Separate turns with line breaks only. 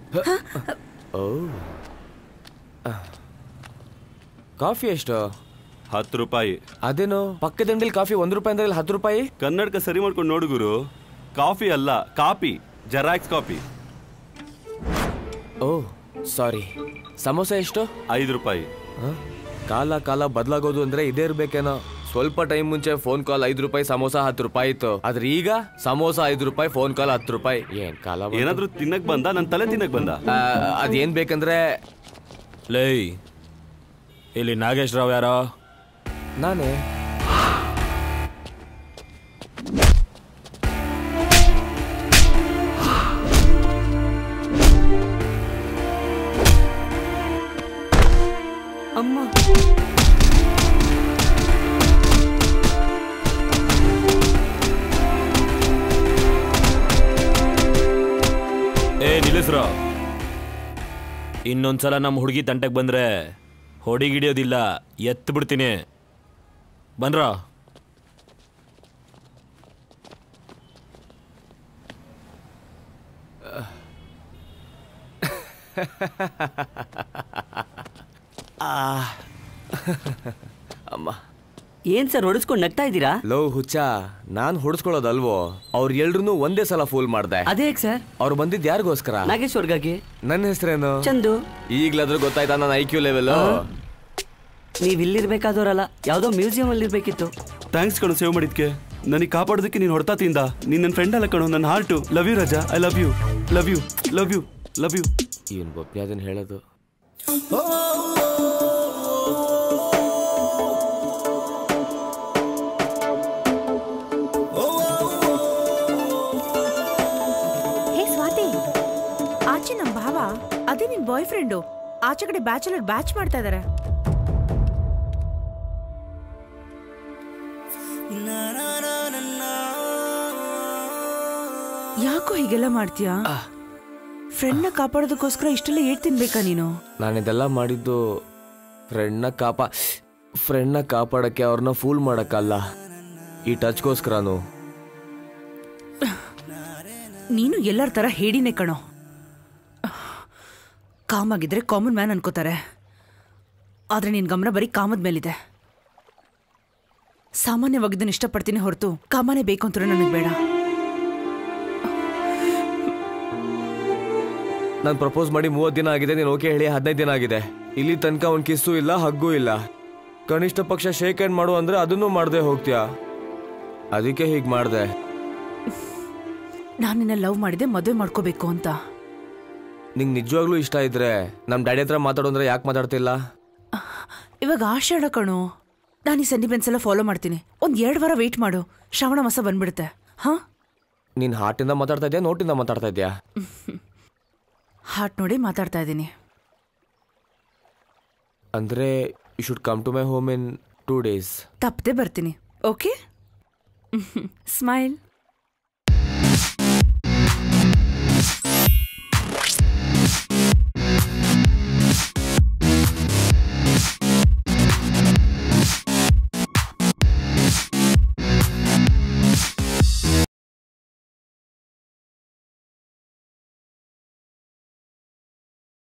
ಓ coffee ಎಷ್ಟು
ಹತ್ತು ರೂಪಾಯಿ
ಅದೇನು ಪಕ್ಕದ ಅಂಗಡಿಲಿ ಕಾಫಿ ಒಂದು ರೂಪಾಯಿ ಅಂದ್ರೆ ಇಲ್ಲಿ ಹತ್ತು ರೂಪಾಯಿ
ಕನ್ನಡಕ ಸರಿ ಮಾಡ್ಕೊಂಡು ನೋಡು ಗುರು ಕಾಫಿ ಅಲ್ಲ copy xerox copy
oh sorry samosa ಎಷ್ಟು
ಐದು ರೂಪಾಯಿ
ಹ? ಕಾಲ ಕಾಲ ಬದಲಾಗೋದು ಅಂದ್ರೆ ಇದೇ ಇರ್ಬೇಕೇನೋ ಸ್ವಲ್ಪ ಟೈಮ್ ಮುಂಚೆ ಫೋನ್ ಕಾಲ್ ಐದು ರೂಪಾಯಿ ಸಮೋಸ ಹತ್ತು ರೂಪಾಯಿ ಇತ್ತು ಆದ್ರೆ ಈಗ ಸಮೋಸ ಐದು ರೂಪಾಯಿ ಫೋನ್ ಕಾಲ್ ಹತ್ತು ರೂಪಾಯಿ ಏನ್ ಕಾಲ ಬಂತು?
ಏನಾದ್ರೂ ತಿನ್ನಕ್ ಬಂದ ನನ್ ತಲೆ ತಿನ್ನಕ್ ಬಂದ
ಆ, ಅದೇನ್ ಬೇಕಂದ್ರೆ
ಲೈ ಇಲ್ಲಿ ನಾಗೇಶ್ ರಾವ್ ಯಾರೋ
ನಾನೇ
ಅಮ್ಮ
ಏ ನಿಲ್ಲಿಸ್ರ ಇನ್ನೊಂದ್ಸಲ ನಮ್ಮ ಹುಡುಗಿ ತಂಟೆಗೆ ಬಂದ್ರೆ ಹೊಡಿಗಿಡಿಯೋದಿಲ್ಲ ಎತ್ತು ಬಿಡ್ತೀನಿ ಬನ್ರ
ಅಮ್ಮ
ಏನ್ ಸರ್ ಹೊಡಿಸ್ಕೊಂಡು ನಗ್ತಾ ಇದ್ದೀರಾ
ಲೋ ಹುಚ್ಚ ನಾನ್ ಹೊಡ್ಸ್ಕೊಳ್ಳೋದಲ್ವೋ ಅವ್ರ ಎಲ್ರು ಒಂದೇ ಸಲ ಫೂಲ್ ಮಾಡ್ದೆ
ಅದೇ ಸರ್
ಅವ್ರು ಬಂದಿದ್ ಯಾರಿಗೋಸ್ಕರ
ನಾಗೇಶ್ವರ್ಗಾಗಿ
ನನ್ನ ಹೆಸರೇನು
ಚಂದು
ಈಗ್ಲಾದ್ರೂ ಗೊತ್ತಾಯ್ತಾ ನನ್ನ ಐ ಕ್ಯೂ ಲೆವೆಲ್
ನೀವ್ ಇಲ್ಲಿರ್ಬೇಕಾದವ್ರಲ್ಲ ಯಾವ್ದೋ ಮ್ಯೂಸಿಯಂ ಅಲ್ಲಿ ಇರ್ಬೇಕಿತ್ತು
ಥ್ಯಾಂಕ್ಸ್ ಕಣು ಸೇವ್ ಮಾಡಿದ್ಕೆ ನನಗೆ ಕಾಪಾಡೋದಕ್ಕೆ ನೀನು ಹೊಡ್ತಾ ತಿಂದ ನೀನ್ ನನ್ನ ಫ್ರೆಂಡ್ ಅಲ್ಲ ಕಣು ನನ್ನ heart love you Raja I love you love you love you love you
ಇವನ್ ಬೊಪ್ಪಿ ಅದನ್ನ ಹೇಳೋದು
ಹೇ ಸ್ವಾತಿ ಆಚೆ ನಮ್ ಭಾವ ಅದೇ ನಿನ್ ಬಾಯ್ ಫ್ರೆಂಡು ಆಚೆ ಕಡೆ ಬ್ಯಾಚುಲರ್ ಬ್ಯಾಚ್ ಮಾಡ್ತಾ ಇದಾರೆ ಯಾಕೋ ಹೀಗೆಲ್ಲ ಮಾಡ್ತೀಯಾ ಫ್ರೆಂಡ್ನ ಕಾಪಾಡೋದಕ್ಕೋಸ್ಕರ ಇಷ್ಟೆಲ್ಲ ಏಟ್ ತಿನ್ಬೇಕಾ ನೀನು
ನಾನಿದೆಲ್ಲ ಮಾಡಿದ್ದು ಫ್ರೆಂಡ್ನ ಕಾಪಾ ಫ್ರೆಂಡ್ನ ಕಾಪಾಡಕ್ಕೆ ಅವ್ರನ್ನ ಫೂಲ್ ಮಾಡಕ್ಕಲ್ಲ ಈ ಟಚ್ಗೋಸ್ಕರನು
ನೀನು ಎಲ್ಲರ ತರ ಹೇಡಿನೇ ಕಣೋ ಕಾಮಾಗಿದ್ರೆ ಕಾಮನ್ ಮ್ಯಾನ್ ಅನ್ಕೋತಾರೆ ಆದ್ರೆ ನಿನ್ ಗಮನ ಬರೀ ಕಾಮದ ಮೇಲಿದೆ ಸಾಮಾನ್ಯವಾಗಿದ್ದನ್ನು ಇಷ್ಟಪಡ್ತೀನಿ ಹೊರತು ಕಾಮನೇ ಬೇಕು ಅಂತ ನನಗೆ ಬೇಡ
ನಾನು ಪ್ರಪೋಸ್ ಮಾಡಿ ಮೂವತ್ತು ದಿನ ಆಗಿದೆ ನೀನು ಓಕೆ ಹೇಳಿ ಹದಿನೈದು ದಿನ ಆಗಿದೆ ಇಲ್ಲಿ ತನಕ ಒಂದು ಕಿಸ್ಸು ಇಲ್ಲ ಹಗ್ಗೂ ಇಲ್ಲ ಕನಿಷ್ಠ ಪಕ್ಷ ಶೇಕ್ ಹ್ಯಾಂಡ್ ಮಾಡು ಅಂದ್ರೆ ಅದನ್ನೂ ಮಾಡದೆ ಹೋಗ್ತೀಯಾ ಅದಕ್ಕೆ ಹೀಗೆ ಮಾಡಿದೆ
ನಾನು ನಿನ್ನ ಲವ್ ಮಾಡಿದೆ ಮದುವೆ ಮಾಡ್ಕೋಬೇಕು ಅಂತ
ನಿಂಗೆ ನಿಜವಾಗ್ಲೂ ಇಷ್ಟ ಇದ್ರೆ ನಮ್ಮ ಡ್ಯಾಡಿ ಹತ್ರ ಮಾತಾಡೋಂದ್ರೆ ಯಾಕೆ ಮಾತಾಡ್ತಿಲ್ಲ
ಇವಾಗ ಆಷಾಢ ಕಣೋ ನಾನು ಈ ಸೆಂಟಿಮೆಂಟ್ಸ್ ಎಲ್ಲ ಫಾಲೋ ಮಾಡ್ತೀನಿ ಒಂದ್ ಎರಡು ವಾರ ವೆಯ್ಟ್ ಮಾಡು ಶ್ರಾವಣ ಮಾಸ ಬಂದ್ಬಿಡುತ್ತೆ ಹಾ
ನೀನು ಹಾರ್ಟಿಂದ ಮಾತಾಡ್ತಾ ಇದೆಯಾ ನೋಟಿಂದ ಮಾತಾಡ್ತಾ ಇದೆಯಾ
ಹಾರ್ಟ್ ನೋಡಿ ಮಾತಾಡ್ತಾ ಇದ್ದೀನಿ
ಅಂದರೆ you should come to my home in two days
ತಪ್ಪದೆ ಬರ್ತೀನಿ ಓಕೆ ಸ್ಮೈಲ್